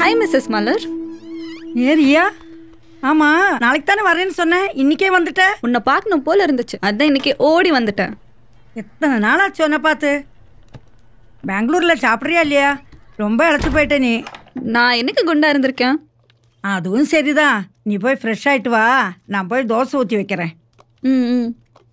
Hi Mrs மலர் area ஆமா நாளைக்கு தானே வரேன்னு சொன்னேன் இன்னைக்கே வந்துட்ட உன்னை பார்க்கணும் போல இருந்துச்சு அதான் இன்னைக்கு ஓடி வந்துட்டேன் எத்தனை நாளாச்சு உன்னை பார்த்து பெங்களூர்ல சாப்பிட்றியா இல்லையா ரொம்ப இழைச்சி போயிட்ட நீ நான் என்னைக்கு குண்டா இருந்திருக்கேன் அதுவும் சரிதான் நீ போய் ஃப்ரெஷ் ஆயிட்டு வா நான் போய் தோசை ஊற்றி வைக்கிறேன் ம் ம்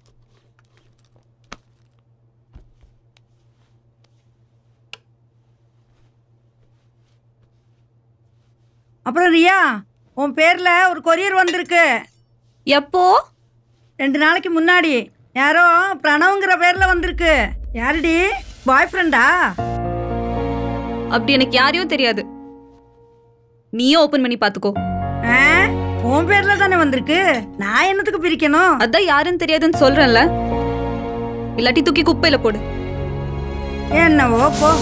அப்புறம் ரியா உன் பேரில் ஒரு கொரியர் வந்திருக்கு எப்போ ரெண்டு நாளைக்கு முன்னாடி யாரோ பிரணவுங்கிற பேரில் வந்திருக்கு யாருடி பாய் ஃப்ரெண்டா அப்படி எனக்கு யாரையும் தெரியாது நீயும் ஓபன் பண்ணி பாத்துக்கோ ஆ உன் பேரில் தானே வந்திருக்கு நான் என்னத்துக்கு பிரிக்கணும் அதான் யாருன்னு தெரியாதுன்னு சொல்றேன்ல இல்லாட்டி தூக்கி குப்பையில போடு என்னவோ போ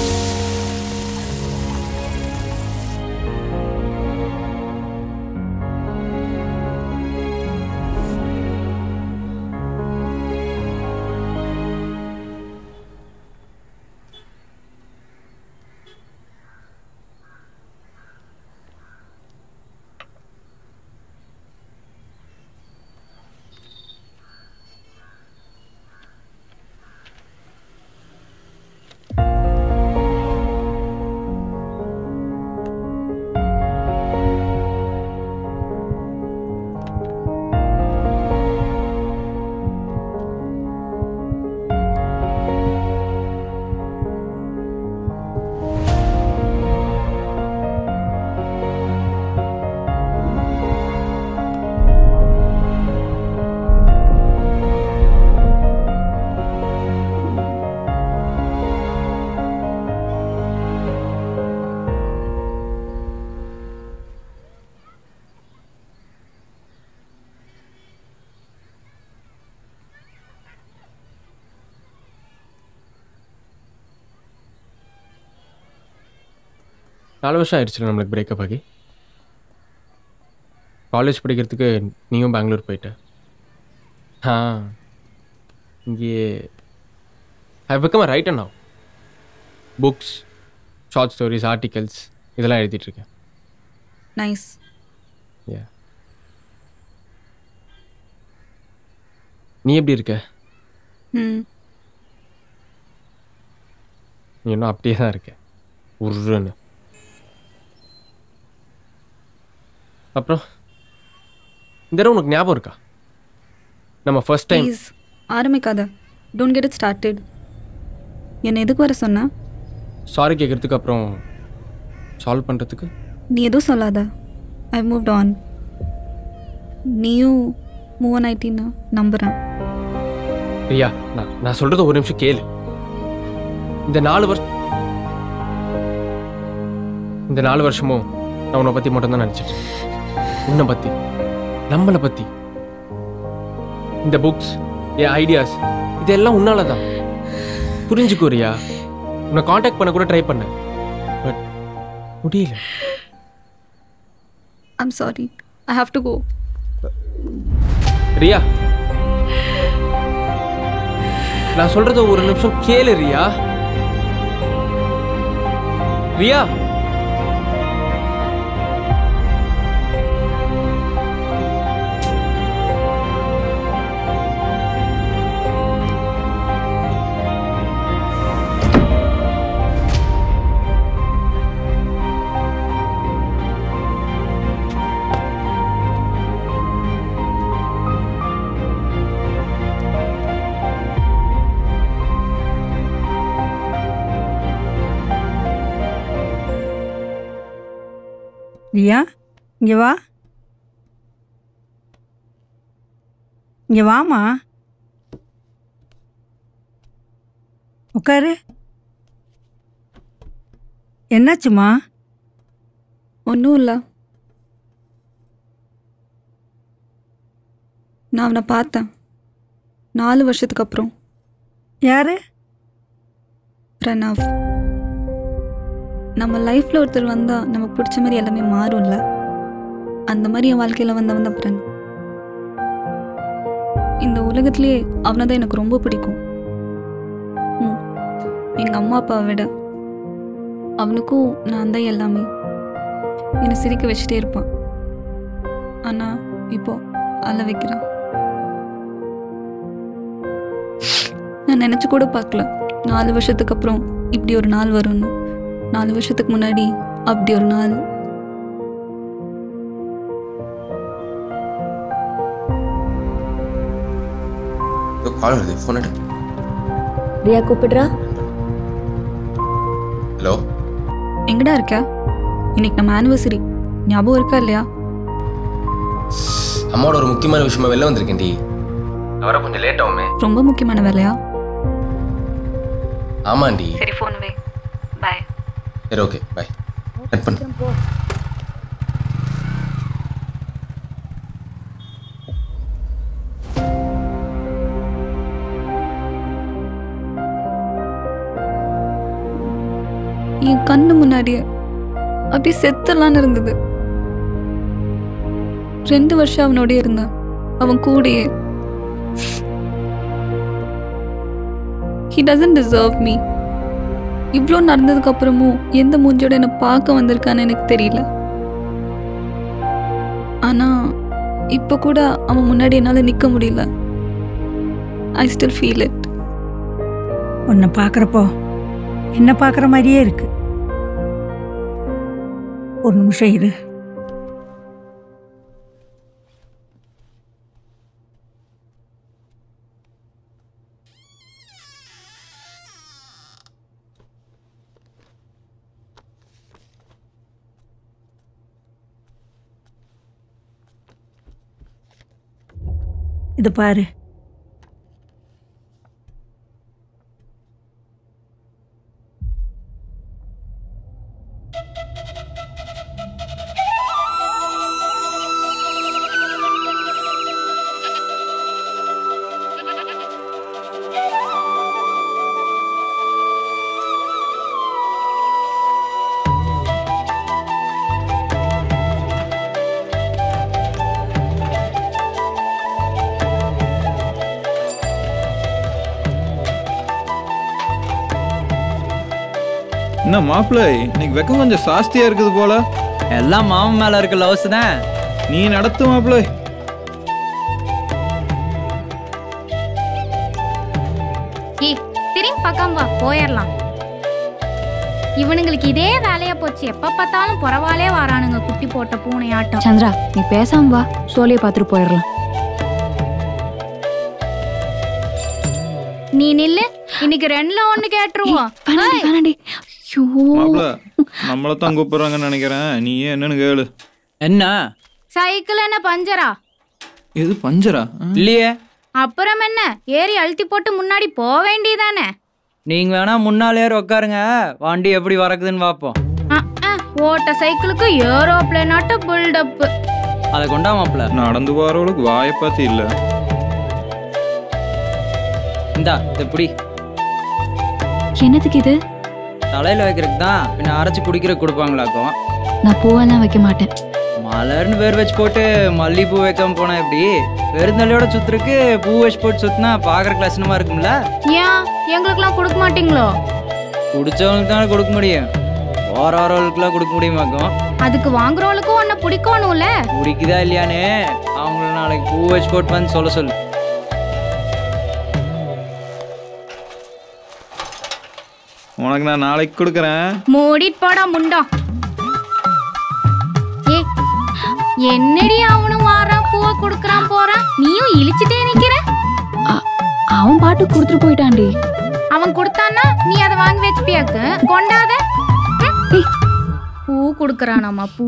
நாலு வருஷம் ஆயிடுச்சுல நம்மளுக்கு பிரேக்கப் ஆகி காலேஜ் படிக்கிறதுக்கு நீயும் பெங்களூர் போயிட்ட ஆ இங்கே I become a writer now books short stories articles இதெல்லாம் எழுதிட்டுருக்கேன் நைஸ் Yeah. நீ எப்படி இருக்க ம் நீ இன்னும் அப்படியே தான் இருக்க உருன்னு அப்புறம் இந்த தடவை உனக்கு ஞாபகம் இருக்கா நம்ம ஃபர்ஸ்ட் டைம் ப்ளீஸ் ஆரம்பிக்காத டோன்ட் கெட் இட் ஸ்டார்டட் என்னை எதுக்கு வர சொன்ன சாரி கேட்குறதுக்கு அப்புறம் சால்வ் பண்ணுறதுக்கு நீ எதுவும் சொல்லாத ஐ மூவ்ட் ஆன் நீயும் மூவ் ஆன் ஆயிட்டின்னு நம்புகிறேன் ரியா நான் நான் சொல்கிறத ஒரு நிமிஷம் கேளு இந்த நாலு வருஷம் இந்த நாலு வருஷமும் நான் உன்னை பற்றி மட்டும்தான் நினச்சிட்டு உன்னை பற்றி நம்மளை பற்றி இந்த புக்ஸ் என் ஐடியாஸ் இதெல்லாம் உன்னால தான் புரிஞ்சுக்கோ ரியா உன்னை காண்டாக்ட் பண்ண கூட ட்ரை பண்ணேன் பட் முடியல I'm sorry I have to go Riya நான் சொல்றத ஒரு நிமிஷம் கேளு ரியா ரியா ரியா இங்கே வா இங்கே வாமா உட்காரு என்னாச்சுமா ஒன்றும் இல்லை நான் அவனை பார்த்தேன் நாலு வருஷத்துக்கு அப்புறம் யாரு பிரணவ் நம்ம லைஃப்பில் ஒருத்தர் வந்தால் நமக்கு பிடிச்ச மாதிரி எல்லாமே மாறும்ல அந்த மாதிரி என் வாழ்க்கையில் வந்தவன் தான் பிரணவ் இந்த உலகத்திலேயே அவனை தான் எனக்கு ரொம்ப பிடிக்கும் ம் எங்கள் அம்மா அப்பாவை விட அவனுக்கும் நான் தான் எல்லாமே என்னை சிரிக்க வச்சுட்டே இருப்பான் ஆனால் இப்போ அழ வைக்கிறான் நான் நினச்சி கூட பார்க்கல நாலு வருஷத்துக்கு அப்புறம் இப்படி ஒரு நாள் வரும்னு நாலு வருஷத்துக்கு முன்னாடி அப்படி ஒரு நாள் கால் வருது ஃபோன் எடு ரியா கூப்பிடுறா ஹலோ எங்கடா இருக்க இன்னைக்கு நம்ம ஆனிவர்சரி ஞாபகம் இருக்கா இல்லையா அம்மாவோட ஒரு முக்கியமான விஷயமா வெளில வந்திருக்கேன்டி வர கொஞ்சம் லேட் ஆகுமே ரொம்ப முக்கியமான வேலையா ஆமாண்டி சரி ஃபோன் வை பாய் சரி ஓகே பாய் கட் பண்ணு என் கண்ணு முன்னாடியே அப்படியே செத்துடலான்னு இருந்தது ரெண்டு வருஷம் அவனோடய இருந்தேன் அவன் கூடயே ஹி டசன்ட் டிசர்வ் மீ இவ்வளோ நடந்ததுக்கு அப்புறமும் எந்த மூஞ்சோட என்னை பார்க்க வந்திருக்கான்னு எனக்கு தெரியல ஆனா இப்போ கூட அவன் முன்னாடி என்னால் நிற்க முடியல ஐ ஸ்டில் ஃபீல் இட் உன்னை பார்க்குறப்போ என்ன பார்க்குற மாதிரியே இருக்கு ஒரு நிமிஷம் இரு இது பாரு என்ன மாப்பிள்ளை இன்னைக்கு வெக்கம் கொஞ்சம் சாஸ்தியா இருக்குது போல எல்லாம் மாமன் மேல இருக்க லவ்ஸ் தான் நீ நடத்து மாப்பிள்ளை ஏய் திரும்பி பார்க்காம வா போயிடலாம் இவனுங்களுக்கு இதே வேலையா போச்சு எப்ப பார்த்தாலும் புறவாலே வாரானுங்க குட்டி போட்ட பூனை ஆட்டம் சந்திரா நீ பேசாம வா சோழியை பார்த்துட்டு போயிடலாம் நீ நில்லு இன்னைக்கு ரெண்டுல ஒண்ணு கேட்டுருவோம் வேணாண்டி வேணாண்டி ஐயோ மாப்பிள்ள நம்மள தான் கூப்பிடுறாங்கன்னு நினைக்கிறேன் நீ ஏன் என்னன்னு கேளு என்ன சைக்கிள் என்ன பஞ்சரா எது பஞ்சரா ஆ? இல்லையே அப்புறம் என்ன ஏறி அழுத்தி போட்டு முன்னாடி போக வேண்டியதானே நீங்க வேணா முன்னாலே உட்காருங்க வண்டி எப்படி வரக்குதுன்னு பார்ப்போம் ஓட்ட சைக்கிளுக்கு ஏரோப்ளேன் ஆட்ட பில்டப் அதை கொண்டா மாப்பிள நடந்து போறவளுக்கு வாயை பார்த்து இல்ல இந்தா இது இப்படி என்னதுக்கு இது தலையில வைக்கிறதுக்கு தான் பின்ன அரைச்சு குடிக்கிற கொடுப்பாங்களாக்கும் நான் பூவெல்லாம் வைக்க மாட்டேன் மலர்னு பேர் வச்சு போட்டு மல்லிகைப்பூ வைக்காம போனா எப்படி வெறுந்தலையோட சுத்துறதுக்கு பூ வச்சு போட்டு சுத்தினா பாக்குற லட்சணமா இருக்கும்ல ஏன் எங்களுக்கெல்லாம் கொடுக்க மாட்டீங்களோ குடிச்சவங்களுக்கு தானே கொடுக்க முடியும் போற வரவங்களுக்குலாம் கொடுக்க முடியுமாக்கும் அதுக்கு வாங்குறவங்களுக்கும் உன்னை பிடிக்கணும்ல குடிக்குதா இல்லையானே அவங்கள நாளைக்கு பூ வச்சு போட்டு வந்து சொல்ல சொல்லு உனக்கு நான் நாளைக்கு கொடுக்குறேன் மூடிட்டு போடா முண்டம் ஏய் என்னடி அவனும் வாரான் பூவை கொடுக்கறான் போறான் நீயும் இழிச்சிட்டே நிக்கிற அவன் பாட்டு கொடுத்துட்டு போயிட்டான்டி அவன் கொடுத்தான்னா நீ அதை வாங்கி வச்சுப்பியாக்கு கொண்டாத ம். பூ கொடுக்கறானாமா பூ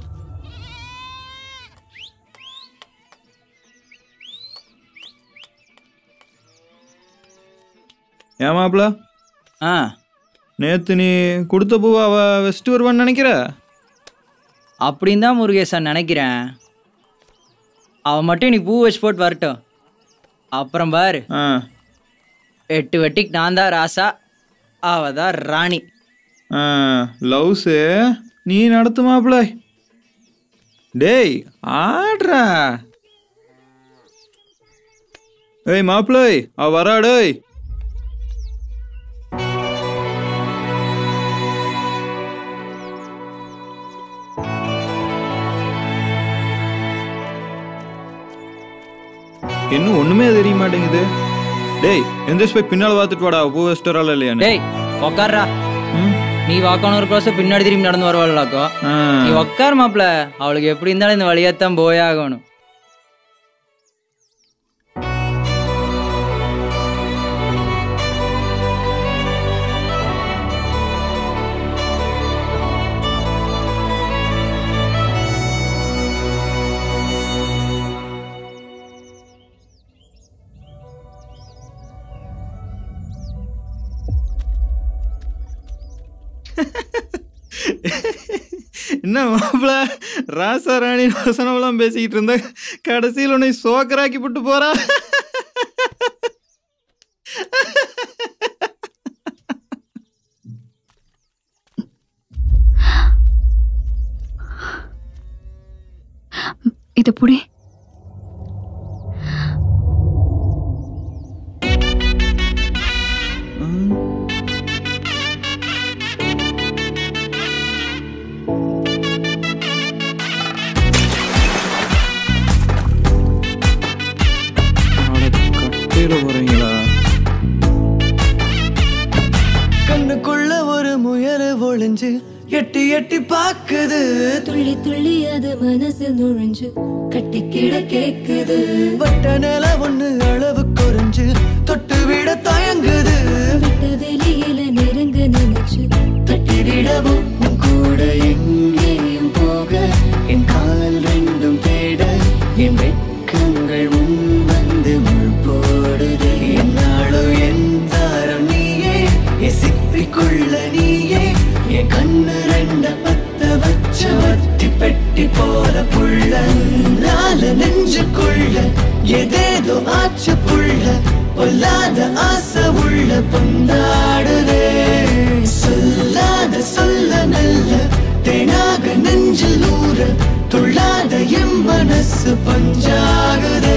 ஏன் மாப்பிள்ள ஆ நேத்து நீ கொடுத்த பூவை அவ வச்சுட்டு வருவான்னு நினைக்கிற அப்படின்னு தான் முருகேசா நினைக்கிறேன் அவன் மட்டும் நீ பூ வச்சு போட்டு வரட்டும் அப்புறம் பாரு ஆ எட்டு வெட்டிக்கு நான் தான் ராசா அவ தான் ராணி ஆ லவ்ஸு நீ நடத்து மாப்பிள்ள டேய் ஆடுறா ஏய் மாப்பிள்ளை அவ வரா டேய் இன்னும் ஒண்ணுமே தெரிய மாட்டேங்குது டேய் எந்திரிச்சு போய் பின்னால பார்த்துட்டு வாடா பூ வச்சிட்டாரா இல்லையான்னு டேய் உக்கார்றா ம். நீ வாக்கான ஒரு க்ரோஸ் பின்னாடி திரும்பி நடந்து வருவாளாக்கோ ஆ. நீ உக்கார் மாப்ள அவளுக்கு எப்படி இருந்தாலும் இந்த வழியாத்தான் போயாகணும் என்ன மாப்பிள ராசா ராணி வசனம்லாம் பேசிக்கிட்டு இருந்த கடைசியில் உன்னை சோக்கராக்கி போட்டு போறா இது புடி கட்டையில போறீங்களா கண்ணுக்குள்ள ஒரு முயல் ஒளிஞ்சு எட்டி எட்டி பாக்குது துள்ளி துள்ளி அது மனசு நுழைஞ்சு கட்டிக்கிட கேக்குது வட்ட நில ஒண்ணு அளவு குறைஞ்சு தொட்டு விட தயங்குது விட்ட வெளியில நெருங்க நினைச்சு தட்டி விடவும் உன் கூட எங்கேயும் போக என் கால் ரெண்டும் தேட என் வெட்கங்கள் முன் வந்து முள் போடுதே என்னாலும் என் தாரம் நீயே என் சிப்பிக்குள்ள நீயே என் கண்ணு ரெண்ட பத்த வச்ச வட்டி பெட்டி போல புள்ள நால நெஞ்சுக்குள்ள ஏதேதோ ஆச்சு புள்ள பொல்லாத ஆசை உள்ள பொந்தாடுதே சொல்லாத சொல்ல நல்ல தேனாக நெஞ்சில் ஊற துள்ளாத எம் மனசு பஞ்சாகுதே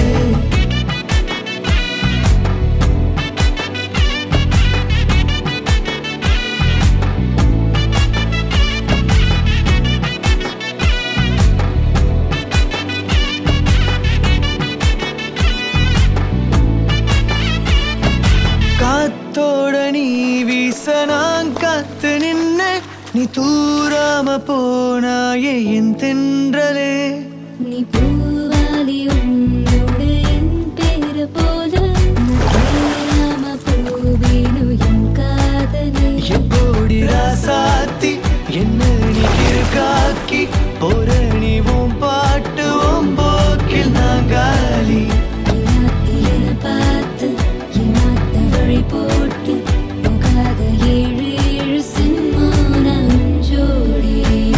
காத்தோட நீ வீச நான் காத்து நின்ன நீ தூராம போனாயே என் தென்றலே நீ பூவாலி உன்னோட என் பேர போல நான் பூவேனு என் காதலே எப்போடி ராசாத்தி என்ன நீ இருக்காக்கி போற நீ உன் பாட்டு உன் போக்கில் நான் காலி ராத்திரில பார்த்து ஏமாத்த வழி போட்டு போகாத ஏழு ஏழு சிம்மான ஜோடி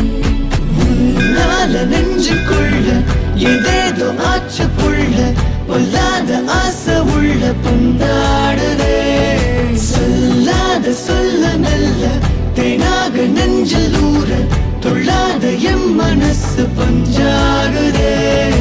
நால நெஞ்சுக்குள்ள ஏதேதோ ஆச்சு புள்ள பொல்லாத ஆசை உள்ள பொந்தாடுதே சொல்லாத சொல்ல நல்ல தேனாக நெஞ்சில் ஊற துள்ளாத எம் மனசு பஞ்சாகுதே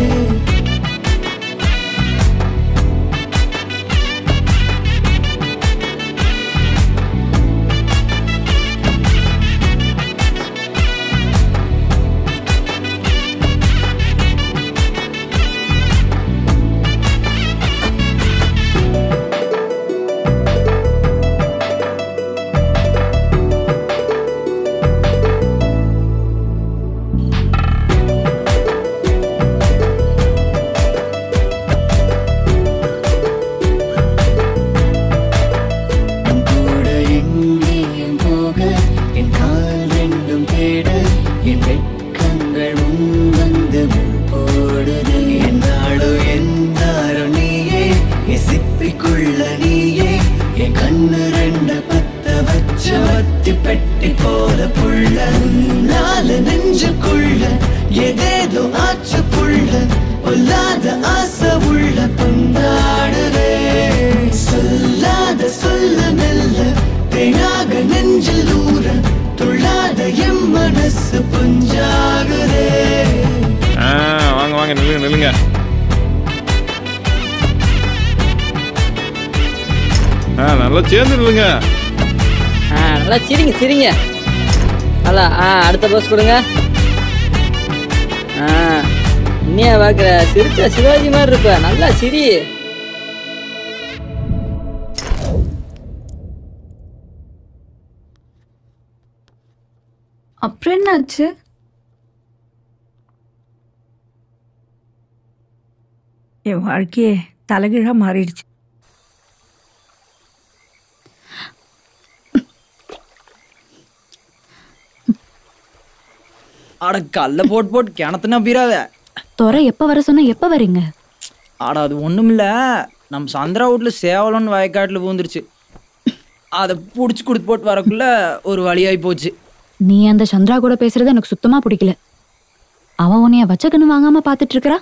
உன் கூட எங்கேயும் போக என் கால் ரெண்டும் தேட என் வெட்கங்கள் முன் வந்து முள் போடுது என்னாலும் என் தாரம் நீயே என் சிப்பிக்குள்ள நீயே என் கண்ணு ரெண்ட பத்த வச்ச வத்தி பெட்டி போல புள்ள நால நெஞ்சுக்குள்ள ஏதேதோ ஆச்சு புள்ள பொல்லாத ஆசை உள்ள பந்தாடுதே சொல்லாத சொல்ல மெல்ல தேனாக நெஞ்சில் ஊற துள்ளாத எம் மனசு புஞ்சாகுதே ஆ வாங்க வாங்க நில்லுங்க நில்லுங்க ஆ நல்லா சேர்ந்து நில்லுங்க ஆ நல்லா சிரிங்க சிரிங்க நல்லா ஆ அடுத்த பஸ் கொடுங்க ஆ இன்னையா பாக்குற சிரிச்சா சிவாஜி மாதிரி இருப்ப நல்லா சிரி அப்புறம் என்னாச்சு என் வாழ்க்கையே தலைகீழாக மாறிடுச்சு அட கல்ல போட்டு போட்டு கிணத்துனா பீராத துறை எப்ப வர சொன்னா எப்ப வரீங்க அட அது ஒண்ணுமில்ல நம்ம சந்திரா வீட்ல சேவலம்னு வயக்காட்டுல பூந்துருச்சு அதை புடிச்சு கொடுத்து போட்டு வரக்குள்ள ஒரு வழியாகி போச்சு நீ அந்த சந்திரா கூட பேசுறது எனக்கு சுத்தமா பிடிக்கல அவ உன்னைய வச்சக்கன்னு வாங்காம பாத்துட்டு இருக்கறா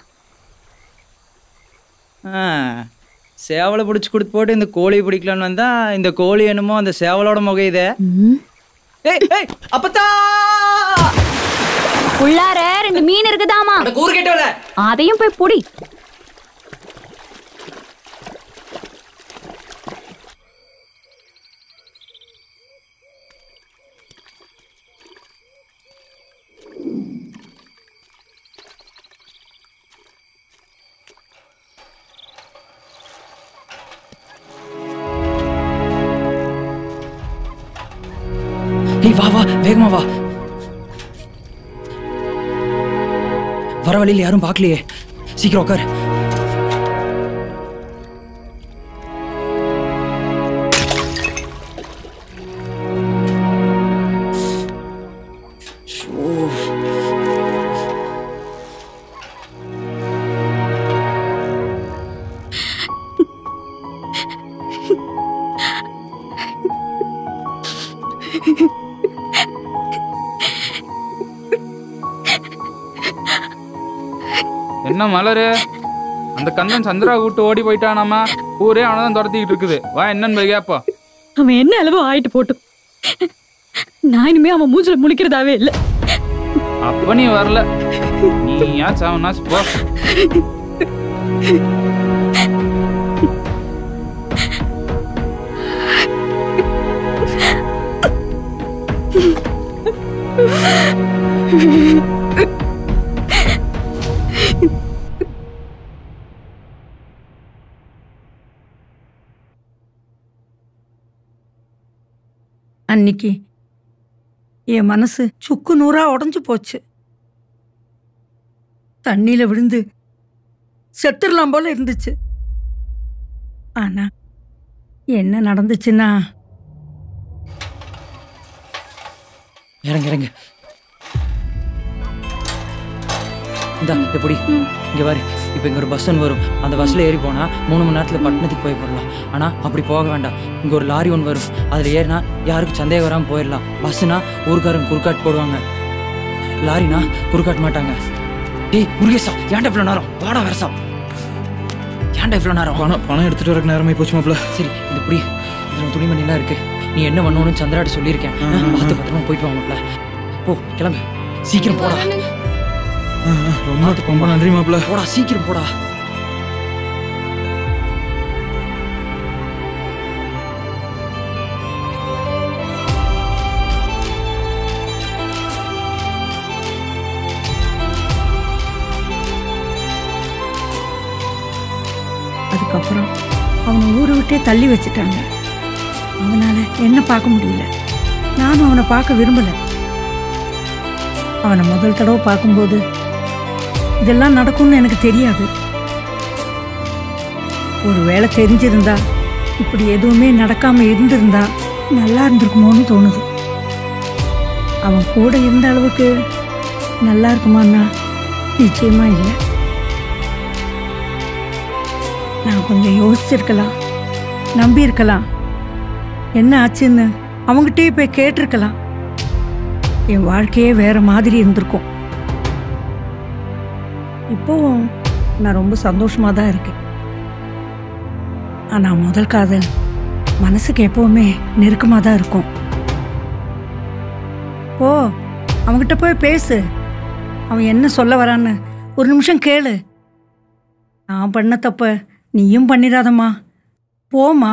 ஆ, சேவலை பிடிச்சி கொடுத்து போட்டு இந்த கோழியை பிடிக்கலான்னு வந்தா இந்த கோழி என்னமோ அந்த சேவலோட முகையுதே ஏய் ஏய் அப்பத்தா உள்ளார ரெண்டு மீன் இருக்குதாமா கூறு கேட்டவல அதையும் போய் புடி ஏய் வா வா வேகமா வா வர வழியில் யாரும் பார்க்கலையே சீக்கிரம் உட்காரு என்ன மலரு அந்த கந்தன் சந்திரா விட்டு ஓடி போயிட்டானாமா ஊரே அவனதான் துரத்திக்கிட்டு இருக்குது வா என்னன்னு போய் கேப்போம் அவன் என்ன அளவு ஆயிட்டு போட்டும் நான் இனிமே அவன் மூஞ்சில முழிக்கிறதாவே இல்லை அப்ப நீ வரல நீ ஏன் சாவனாச்சு போ அன்னைக்கு என் மனசு சுக்கு நூறா உடஞ்சு போச்சு தண்ணியில விழுந்து செத்துடலாம் போல இருந்துச்சு ஆனா என்ன நடந்துச்சுன்னா இறங்க இறங்க இந்தா எப்படி இங்க பாரு இப்போ இங்க ஒரு பஸ் ஒன்று வரும் அந்த பஸ்ல ஏறி போனா மூணு மணி நேரத்துல பட்டணத்துக்கு போய் போடலாம் ஆனா அப்படி போக வேண்டாம் இங்க ஒரு லாரி ஒன்று வரும் அதுல ஏறினா யாருக்கும் சந்தேகம் வராம போயிடலாம் பஸ்னா ஊருக்காரங்க குறுக்காட்டு போடுவாங்க லாரினா குறுக்காட்ட மாட்டாங்க டேய் முருகேசா ஏன்டா இவ்வளோ நேரம் வாடா வரசா ஏன்டா இவ்வளோ நேரம் பணம் பணம் எடுத்துட்டு வரக்கு நேரமே போச்சு மாப்ள சரி இந்த புடி இதில் துணிமணிலாம் இருக்கு நீ என்ன பண்ணணும்னு சந்திராட்ட சொல்லியிருக்கேன் பார்த்து பத்திரமா போயிட்டு வாங்கல போ கிளம்பு சீக்கிரம் போடா ரொம்ப ரொம்ப நன்றி மாப்ள போடா சீக்கிரம் போடா அதுக்கப்புறம் அவனை ஊரை விட்டே தள்ளி வச்சுட்டாங்க அவனால என்ன பார்க்க முடியல நானும் அவனை பார்க்க விரும்பல அவனை முதல் தடவை பார்க்கும்போது இதெல்லாம் நடக்கும்னு எனக்கு தெரியாது ஒருவேளை தெரிஞ்சிருந்தா இப்படி எதுவுமே நடக்காம இருந்திருந்தா நல்லா இருந்திருக்குமோன்னு தோணுது அவன் கூட இருந்த அளவுக்கு நல்லா இருக்குமான்னா நிச்சயமா இல்லை நான் கொஞ்சம் யோசிச்சிருக்கலாம் நம்பியிருக்கலாம் என்ன ஆச்சுன்னு அவங்ககிட்டயே போய் கேட்டிருக்கலாம் என் வாழ்க்கையே வேற மாதிரி இருந்திருக்கும் இப்போவும் நான் ரொம்ப சந்தோஷமா தான் இருக்கேன் ஆனா முதல் காதல் மனசுக்கு எப்பவுமே நெருக்கமாக தான் இருக்கும் ஓ அவன்கிட்ட போய் பேசு அவன் என்ன சொல்ல வரான்னு ஒரு நிமிஷம் கேளு நான் பண்ண தப்ப நீயும் பண்ணிடாதம்மா போம்மா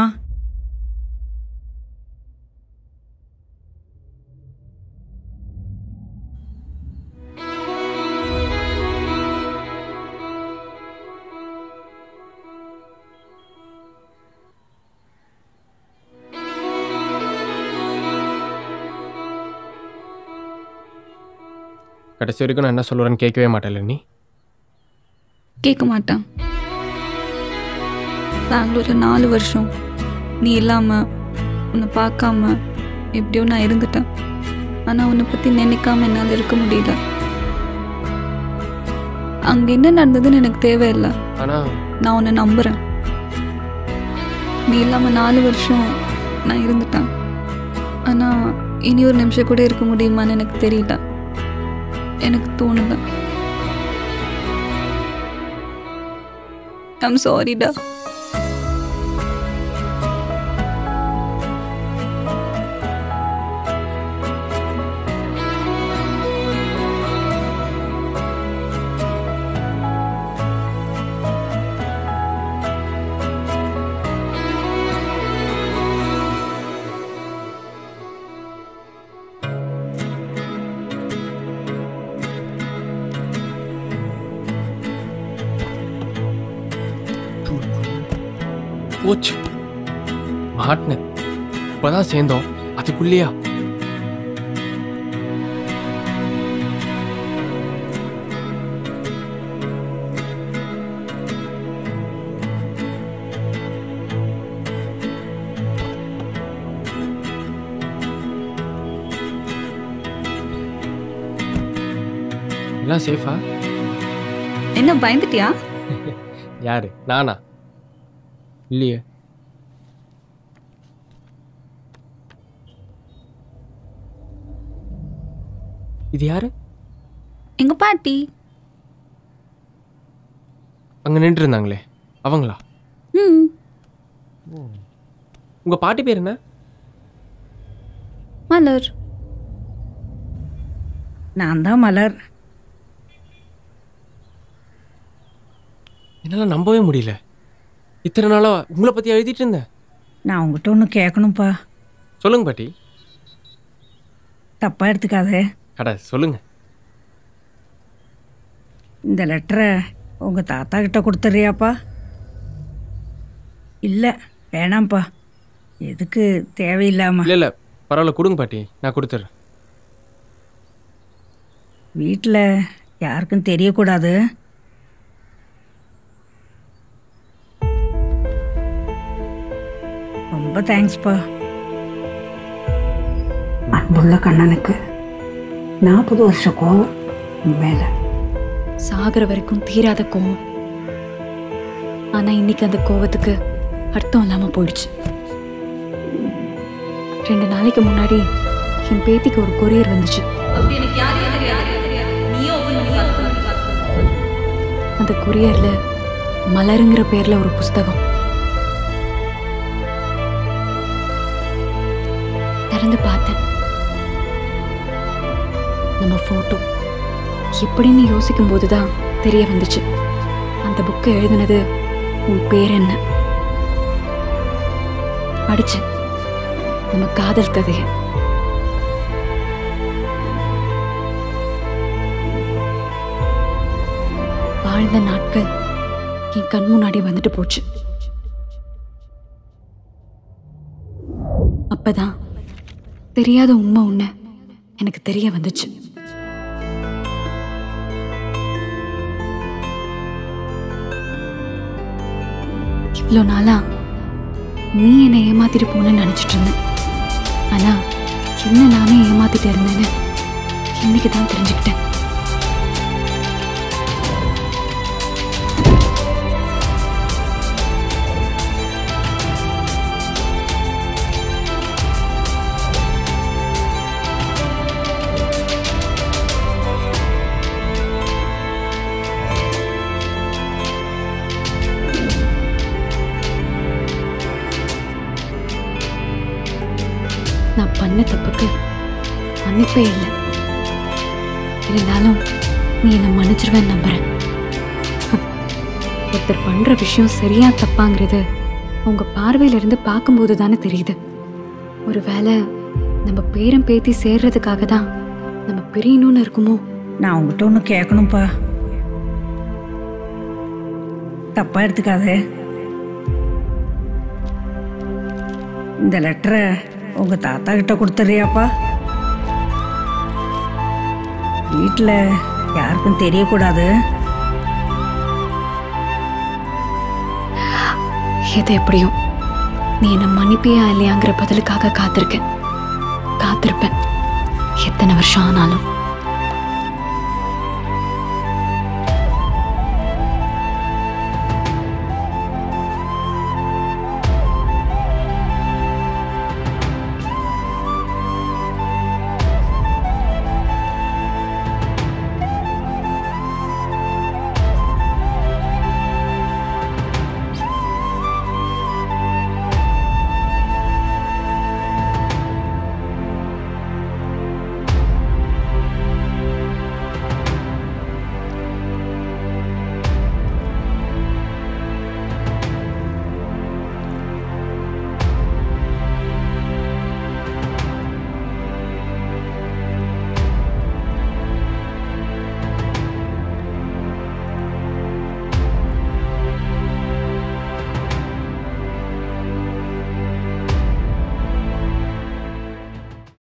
கடைசி வரைக்கும் நான் என்ன சொல்லுறேன்னு கேட்கவே மாட்டேன்ல நீ கேட்க மாட்டேன் பெங்களூரில் நாலு வருஷம் நீ இல்லாமல் உன்னை பார்க்காம எப்படியோ நான் இருந்துட்டேன் ஆனால் உன்னை பற்றி நினைக்காம என்னால் இருக்க முடியல அங்கே என்ன நடந்ததுன்னு எனக்கு தேவையில்லை ஆனால் நான் உன்னை நம்புகிறேன் நீ இல்லாமல் நாலு வருஷம் நான் இருந்துட்டேன் ஆனால் இனி ஒரு நிமிஷம் கூட இருக்க முடியுமான்னு எனக்கு தெரியல எனக்கு தோணுது ஐம் சாரிடா போச்சு மாட்டினேன் இப்போதான் சேர்ந்தோம் அதுக்குள்ளேயா எல்லாம் சேஃபா என்ன பயந்துட்டியா யாரு நானா இல்லையே இது யாரு எங்க பாட்டி அங்க நின்று இருந்தாங்களே அவங்களா ம் உங்க பாட்டி பேர் என்ன மலர் நான் தான் மலர் என்னால நம்பவே முடியல இத்தனை நாளா உங்களை பத்தி எழுதிட்டு இருந்தேன் நான் உங்ககிட்ட ஒன்று கேட்கணும்ப்பா சொல்லுங்க பாட்டி தப்பாக எடுத்துக்காதே அட சொல்லுங்க இந்த லெட்டரை உங்கள் தாத்தா கிட்ட கொடுத்துட்றியாப்பா இல்லை வேணாம்ப்பா எதுக்கு தேவையில்லாம இல்ல இல்ல பரவாயில்ல கொடுங்க பாட்டி நான் கொடுத்துட்றேன் வீட்டில் யாருக்கும் தெரியக்கூடாது ரொம்ப தேங்க்ஸ்ப்பா அன்புள்ள கண்ணனுக்கு நாற்பது வருஷம் கோவம் மேலே சாகிற வரைக்கும் தீராத கோவம் ஆனா இன்னைக்கு அந்த கோவத்துக்கு அர்த்தம் இல்லாம போயிடுச்சு ரெண்டு நாளைக்கு முன்னாடி என் பேத்திக்கு ஒரு கொரியர் வந்துச்சு அந்த கொரியர்ல மலருங்கிற பேர்ல ஒரு புஸ்தகம் திறந்து பார்த்தேன் நம்ம போட்டோ எப்படின்னு யோசிக்கும் போதுதான் தெரிய வந்துச்சு அந்த புக்கை எழுதினது உன் பேர் என்ன படிச்சேன் நம்ம காதல் கதைய வாழ்ந்த நாட்கள் என் கண் முன்னாடி வந்துட்டு போச்சு அப்பதான் தெரியாத உண்மை உன்னை எனக்கு தெரிய வந்துச்சு இவ்வளோ நாளா நீ என்னை ஏமாத்திட்டு போனேன்னு நினச்சிட்டு இருந்தேன் ஆனா என்ன நானே ஏமாத்திட்டு இருந்தேன்னு இன்னைக்கு தான் தெரிஞ்சுக்கிட்டேன் நான் பண்ண தப்புக்கு மன்னிப்பே இல்லை இருந்தாலும் நீ என்னை மன்னிச்சிருவேன்னு நம்புறேன் ஒருத்தர் பண்ற விஷயம் சரியா தப்பாங்கிறது உங்க பார்வையில இருந்து பார்க்கும்போது தானே தெரியுது ஒருவேளை நம்ம பேரம் பேத்தி சேர்றதுக்காக தான் நம்ம பிரியணும்னு இருக்குமோ நான் உங்ககிட்ட ஒன்று கேட்கணும்ப்பா தப்பா எடுத்துக்காதே இந்த லெட்டரை உங்கள் தாத்தா கிட்ட கொடுத்துட்றியாப்பா வீட்டில் யாருக்கும் தெரியக்கூடாது எது எப்படியும் நீ என்ன மன்னிப்பியா இல்லையாங்கிற பதிலுக்காக காத்திருக்கேன் காத்திருப்பேன் எத்தனை வருஷம் ஆனாலும்